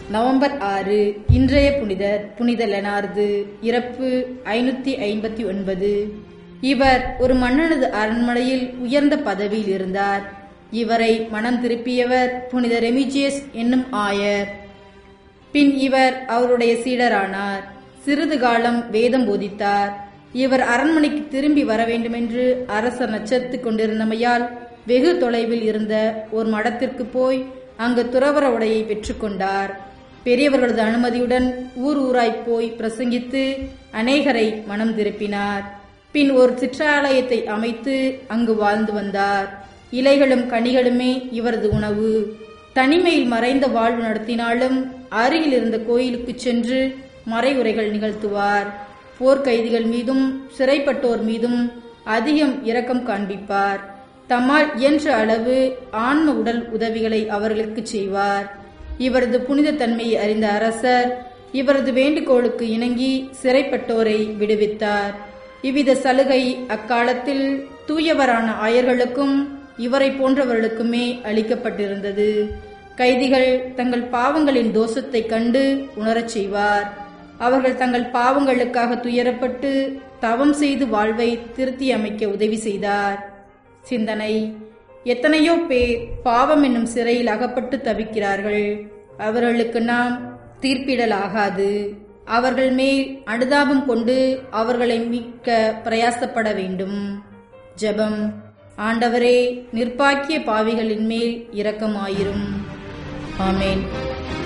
November ஆறு இன்றைய புனிதர் புனித லெனார்து இறப்பு ஐநூத்தி ஐம்பத்தி ஒன்பது இவர் ஒரு மன்னனது அரண்மனையில் உயர்ந்த பதவியில் இருந்தார் இவரை மனம் திருப்பியவர் புனித ரெமிஜியஸ் என்னும் ஆயர் பின் இவர் அவருடைய சீடரானார் சிறிது காலம் வேதம் போதித்தார் இவர் அரண்மனைக்கு திரும்பி வர வேண்டுமென்று அரசர் நச்சரித்து கொண்டிருந்தமையால் வெகு தொலைவில் இருந்த ஒரு மடத்திற்கு போய் அங்கு துறவர உடையை பெற்றுக்கொண்டார் பெரியவர்களது அனுமதியுடன் ஊர் ஊராய் போய் பிரசங்கித்து அநேகரை மனம் திருப்பினார் பின் ஒரு சிற்றாலயத்தை அமைத்து அங்கு வாழ்ந்து வந்தார் இலைகளும் கனிகளுமே இவரது உணவு தனிமையில் மறைந்த வாழ்வு நடத்தினாலும் அருகில் இருந்த கோயிலுக்கு சென்று மறைவுரைகள் நிகழ்த்துவார் போர்க்கைதிகள் மீதும் சிறைப்பட்டோர் மீதும் அதிகம் இரக்கம் காண்பிப்பார் தம்மால் இயன்ற அளவு ஆன்ம உடல் உதவிகளை அவர்களுக்கு செய்வார் இவரது புனித தன்மையை அறிந்த அரசர் இவரது வேண்டுகோளுக்கு இணங்கி சிறைப்பட்டோரை விடுவித்தார் இவ்வித சலுகை அக்காலத்தில் தூயவரான ஆயர்களுக்கும் இவரை போன்றவர்களுக்குமே அளிக்கப்பட்டிருந்தது கைதிகள் தங்கள் பாவங்களின் தோஷத்தை கண்டு உணரச் செய்வார் அவர்கள் தங்கள் பாவங்களுக்காக துயரப்பட்டு தவம் செய்து வாழ்வை திருத்தி அமைக்க உதவி செய்தார் சிந்தனை எத்தனையோ பேர் பாவம் என்னும் சிறையில் அகப்பட்டு தவிக்கிறார்கள் அவர்களுக்கு நாம் தீர்ப்பிடலாகாது அவர்கள் மேல் அனுதாபம் கொண்டு அவர்களை மீட்க பிரயாசப்பட வேண்டும் ஜெபம் ஆண்டவரே நிர்பாக்கிய பாவிகளின் மேல் இரக்கமாயிரும் ஆமேன்